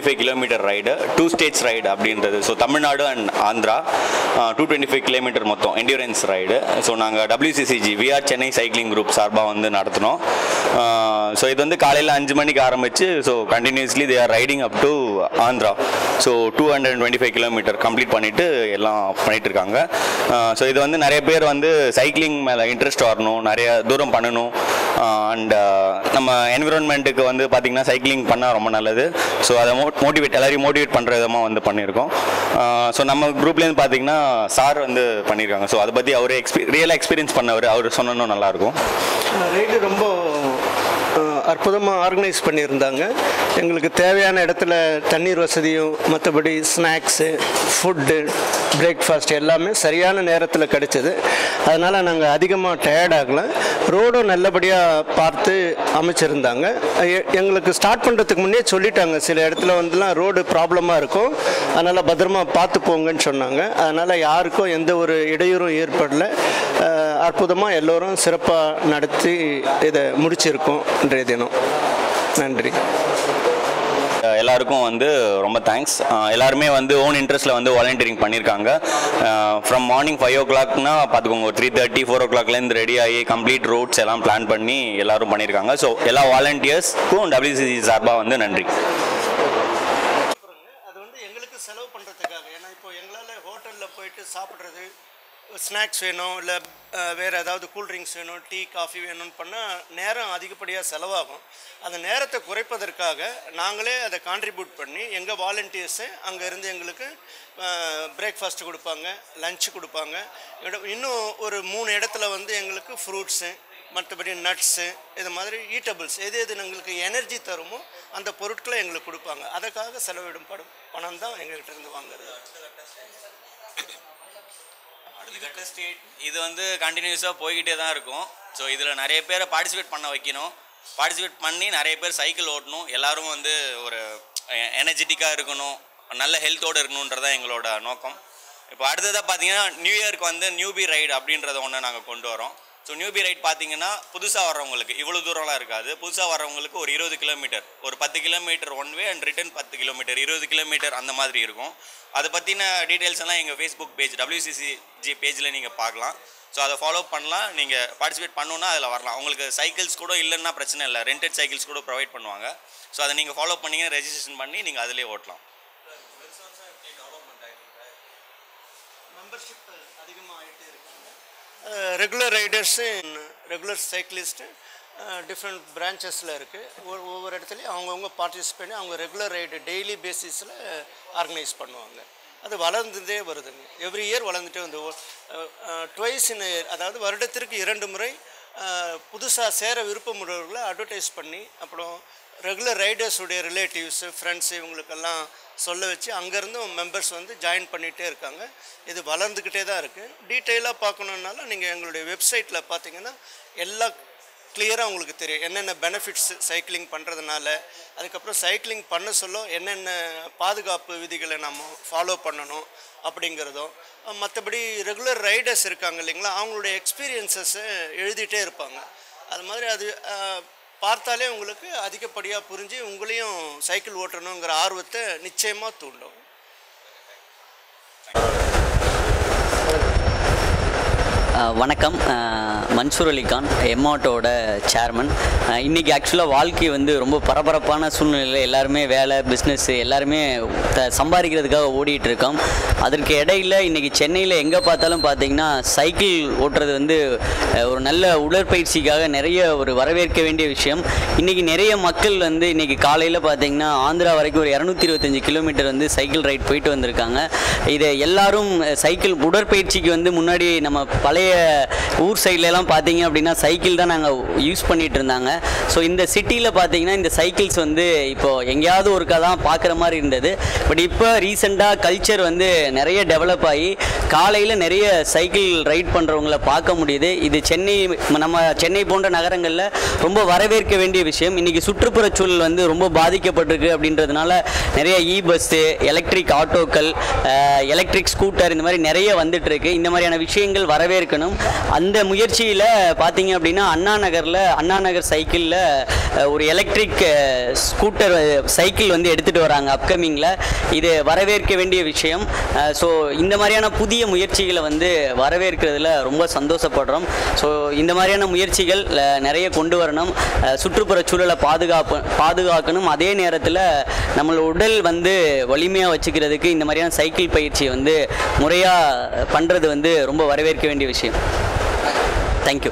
five kilometre ride two states ride அப்படின்றது so Tamil Nadu and Andhra two twenty five kilometre மொத்தம் endurance ride so நாங்கள் டபிள்யூசிசிஜி VR Chennai cycling group சார்பாக வந்து நடத்தினோம் ஸோ இது வந்து காலையில் அஞ்சு மணிக்கு ஆரம்பிச்சு so continuously they are riding up to Andhra so two hundred twenty five kilometre complete பண்ணிவிட்டு எல்லாம் பண்ணிட்டு இருக்காங்க ஸோ இது வந்து நிறைய பேர் வந்து சைக்கிளிங் மேலே இன்ட்ரெஸ்ட் வரணும் நிறைய தூரம் பண்ணணும் அண்ட் நம்ம என்விரான்மெண்ட்டுக்கு வந்து பார்த்திங்கன்னா சைக்கிளிங் பண்ணால் ரொம்ப நல்லது ஸோ அதை மோ மோட்டிவேட் எல்லாரையும் மோட்டிவேட் பண்ணுற விதமாக வந்து பண்ணியிருக்கோம் ஸோ நம்ம குரூப்லேருந்து பார்த்தீங்கன்னா சார் வந்து பண்ணியிருக்காங்க ஸோ அதை பற்றி அவரே எக்ஸ்பீ ரியலாக எக்ஸ்பீரியன்ஸ் பண்ணவர் அவர் சொன்னோன்னு நல்லாயிருக்கும் ரைடு ரொம்ப அற்புதமாக ஆர்கனைஸ் பண்ணியிருந்தாங்க எங்களுக்கு தேவையான இடத்துல தண்ணீர் வசதியும் மற்றபடி ஸ்நாக்ஸு ஃபுட்டு பிரேக்ஃபாஸ்ட் எல்லாமே சரியான நேரத்தில் கிடைச்சது அதனால் நாங்கள் அதிகமாக டயர்ட் ஆகலை ரோடும் நல்லபடியாக பார்த்து அமைச்சிருந்தாங்க எ- எங்களுக்கு ஸ்டார்ட் பண்ணுறதுக்கு முன்னே சொல்லிட்டாங்க சில இடத்துல வந்துலாம் ரோடு ப்ராப்ளமாக இருக்கும் அதனால் பத்திரமா பார்த்து போங்கன்னு சொன்னாங்க அதனால் யாருக்கும் எந்த ஒரு இடையூறும் ஏற்படல அற்புதமாக எல்லோரும் சிறப்பாக நடத்தி இதை முடிச்சிருக்கோம் இன்றைய தினம் நன்றி எல்லாருக்கும் வந்து ரொம்ப தேங்க்ஸ் எல்லாருமே வந்து ஓன் இன்ட்ரெஸ்ட்டில் வந்து வாலண்டியரிங் பண்ணியிருக்காங்க ஃப்ரம் மார்னிங் ஃபைவ் ஓ கிளாக்னா பார்த்துக்கோங்க த்ரீ தேர்ட்டி ஃபோர் ஓ கிளாக்லேருந்து ரெடி ஆகி கம்ப்ளீட் ரோட்ஸ் எல்லாம் பிளான் பண்ணி எல்லாரும் பண்ணியிருக்காங்க ஸோ எல்லா வாலண்டியர்ஸ்க்கும் டபிள்யூசிசி சார்பாக வந்து நன்றி அது வந்து எங்களுக்கு செலவு பண்ணுறதுக்காக ஏன்னா இப்போ எங்களால் ஹோட்டலில் போயிட்டு சாப்பிட்றது ஸ்நாக்ஸ் வேணும் இல்லை வேறு ஏதாவது கூல்ட்ரிங்க்ஸ் வேணும் டீ காஃபி வேணும்னு பண்ணால் நேரம் அதிகப்படியாக செலவாகும் அந்த நேரத்தை குறைப்பதற்காக நாங்களே அதை கான்ட்ரிபியூட் பண்ணி எங்கள் வாலண்டியர்ஸு அங்கே இருந்து எங்களுக்கு பிரேக்ஃபாஸ்ட் கொடுப்பாங்க லஞ்ச் கொடுப்பாங்க இட- இன்னும் ஒரு மூணு இடத்துல வந்து எங்களுக்கு ஃப்ரூட்ஸு மற்றபடி நட்ஸு இது மாதிரி ஈட்டபிள்ஸ் எது எது எங்களுக்கு எனர்ஜி தருமோ அந்த பொருட்களை எங்களுக்கு கொடுப்பாங்க அதுக்காக செலவிடும் படம் பணம் தான் எங்கள்கிட்ட இருந்து வாங்குறது அடுத்த ஸ்டேட் இது வந்து கண்டினியூஸாக போய்கிட்டே தான் இருக்கும் ஸோ இதில் நிறைய பேரை பார்ட்டிசிபேட் பண்ண வைக்கணும் பார்ட்டிசிபேட் பண்ணி நிறைய பேர் சைக்கிள் ஓட்டணும் எல்லாரும் வந்து ஒரு எனர்ஜெட்டிக்காக இருக்கணும் நல்ல ஹெல்த்தோடு இருக்கணுன்றதான் எங்களோட நோக்கம் இப்போ அடுத்ததாக பார்த்தீங்கன்னா நியூ இயர்க்கு வந்து நியூபி ரைடு அப்படின்றத ஒன்று நாங்கள் கொண்டு வரோம் ஸோ நியூபி ரைட் பார்த்தீங்கன்னா புதுசாக வர்றவங்களுக்கு இவ்வளோ தூரம்லாம் இருக்காது புதுசாக வர்றவங்களுக்கு ஒரு இருபது கிலோமீட்டர் ஒரு பத்து kilometre one way and return பத்து கிலோமீட்டர் இருபது கிலோமீட்டர் அந்த மாதிரி இருக்கும் அதை பற்றின டீட்டெயில்ஸ் எல்லாம் எங்கள் ஃபேஸ்புக் பேஜ் WCCG பேஜில் நீங்கள் பார்க்கலாம் ஸோ அதை ஃபாலோ பண்ணலாம் நீங்கள் பார்ட்டிசிபேட் பண்ணணுன்னா அதில் வரலாம் உங்களுக்கு சைக்கிள்ஸ் கூட இல்லைன்னா பிரச்சனை இல்லை ரெண்டட் சைக்கிள்ஸ் கூட ப்ரொவைட் பண்ணுவாங்க ஸோ அதை நீங்கள் ஃபாலோ பண்ணீங்கன்னா ரெஜிஸ்ட்ரேஷன் பண்ணி நீங்கள் அதிலே ஓட்டலாம் மெம்பர்ஷிப் அதிகமாகிட்டே இருக்காங்க regular riders regular cyclist different பிரான்ச்சஸில் இருக்குது ஒவ்வொரு இடத்துலையும் அவங்கவுங்க பார்ட்டிசிபேட் பண்ணி அவங்க ரெகுலர் ரைடு டெய்லி பேசிஸில் ஆர்கனைஸ் பண்ணுவாங்க அது வளர்ந்துட்டே வருதுங்க எவ்ரி இயர் வளர்ந்துட்டே வந்து ட்வைஸ் இன் இயர் அதாவது வருடத்திற்கு இரண்டு முறை புதுசாக சேர விருப்பமுள்ளவர்களை அட்வர்டைஸ் பண்ணி அப்புறம் ரெகுலர் ரைடர்ஸுடைய ரிலேட்டிவ்ஸு ஃப்ரெண்ட்ஸு இவங்களுக்கெல்லாம் சொல்ல வச்சு அங்கேருந்தும் மெம்பர்ஸ் வந்து ஜாயின் பண்ணிகிட்டே இருக்காங்க இது வளர்ந்துக்கிட்டே தான் இருக்குது டீட்டெயிலாக பார்க்கணுன்னாலும் நீங்கள் எங்களுடைய வெப்சைட்டில் பார்த்தீங்கன்னா எல்லா கிளியராக உங்களுக்கு தெரியும் என்னென்ன பெனிஃபிட்ஸ் சைக்கிளிங் பண்ணுறதுனால அதுக்கப்புறம் சைக்கிளிங் பண்ண சொல்ல என்னென்ன பாதுகாப்பு விதிகளை நம்ம ஃபாலோ பண்ணணும் அப்படிங்கிறதும் மற்றபடி ரெகுலர் ரைடர்ஸ் இருக்காங்க இல்லைங்களா அவங்களுடைய எக்ஸ்பீரியன்சஸை எழுதிட்டே இருப்பாங்க அது மாதிரி அது அஹ், பார்த்தாலே உங்களுக்கு அதிகப்படியாக புரிஞ்சு உங்களையும் சைக்கிள் ஓட்டணுங்கிற ஆர்வத்தை நிச்சயமாக தூண்டும் அஹ் வணக்கம் அஹ் மன்சூர் அலிகான் எம்ஆட்டோட சேர்மன் இன்றைக்கி ஆக்சுவலாக வாழ்க்கை வந்து ரொம்ப பரபரப்பான சூழ்நிலையில் எல்லாருமே வேலை பிஸ்னஸ் எல்லாருமே த சம்பாதிக்கிறதுக்காக ஓடிட்டு இருக்கோம் அதற்கு இடையில இன்றைக்கி சென்னையில் எங்கே பார்த்தாலும் பார்த்தீங்கன்னா சைக்கிள் ஓட்டுறது வந்து அஹ், ஒரு நல்ல உடற்பயிற்சிக்காக நிறைய ஒரு வரவேற்க வேண்டிய விஷயம் இன்றைக்கி நிறைய மக்கள் வந்து இன்றைக்கி காலையில் பார்த்தீங்கன்னா ஆந்திரா வரைக்கும் ஒரு இரநூத்தி இருபத்தஞ்சி கிலோமீட்டர் வந்து சைக்கிள் ரைட் போயிட்டு வந்திருக்காங்க இதை எல்லாரும் அஹ், சைக்கிள் உடற்பயிற்சிக்கு வந்து முன்னாடி நம்ம பழைய ஊர் சைட்லலாம் பார்த்தீங்க அப்படின்னா சைக்கிள் தான் நாங்கள் யூஸ் பண்ணிட்டு இருந்தாங்க ஸோ இந்த சிட்டியில் பார்த்தீங்கன்னா இந்த சைக்கிள்ஸ் வந்து இப்போ எங்கேயாவது ஒருக்கா தான் பார்க்குற மாதிரி இருந்தது பட் இப்போ ரீசெண்டாக கல்ச்சர் வந்து நிறைய டெவலப் ஆகி காலையில் நிறைய சைக்கிள் ரைட் பண்ணுறவங்கள பார்க்க முடியுது இது சென்னை நம்ம சென்னை போன்ற நகரங்களில் ரொம்ப வரவேற்க வேண்டிய விஷயம் இன்றைக்கி சுற்றுப்புற சூழல் வந்து ரொம்ப பாதிக்கப்பட்டிருக்கு அப்படின்றதுனால நிறைய இ பஸ்ஸு எலக்ட்ரிக் ஆட்டோக்கள் எலக்ட்ரிக் ஸ்கூட்டர் இந்த மாதிரி நிறைய வந்துட்டு இருக்கு இந்த மாதிரியான விஷயங்கள் வரவேற்கணும் அந்த முயற்சி திருச்சியில் பார்த்தீங்க அப்படின்னா அண்ணா நகரில் அண்ணா நகர் சைக்கிளில் ஒரு எலக்ட்ரிக் ஸ்கூட்டர் சைக்கிள் வந்து எடுத்துகிட்டு வராங்க அப்கமிங்கில் இது வரவேற்க வேண்டிய விஷயம் ஸோ இந்த மாதிரியான புதிய முயற்சிகளை வந்து வரவேற்கிறதுல ரொம்ப சந்தோஷப்படுறோம் ஸோ இந்த மாதிரியான முயற்சிகள் அஹ், நிறைய கொண்டு வரணும் அஹ், சுற்றுப்புற சூழலை பாதுகாப்பு பாதுகாக்கணும் அதே நேரத்தில் நம்மளோட உடல் வந்து வலிமையாக வச்சுக்கிறதுக்கு இந்த மாதிரியான சைக்கிள் பயிற்சியை வந்து முறையாக பண்ணுறது வந்து ரொம்ப வரவேற்க வேண்டிய விஷயம் தேங்க்யூ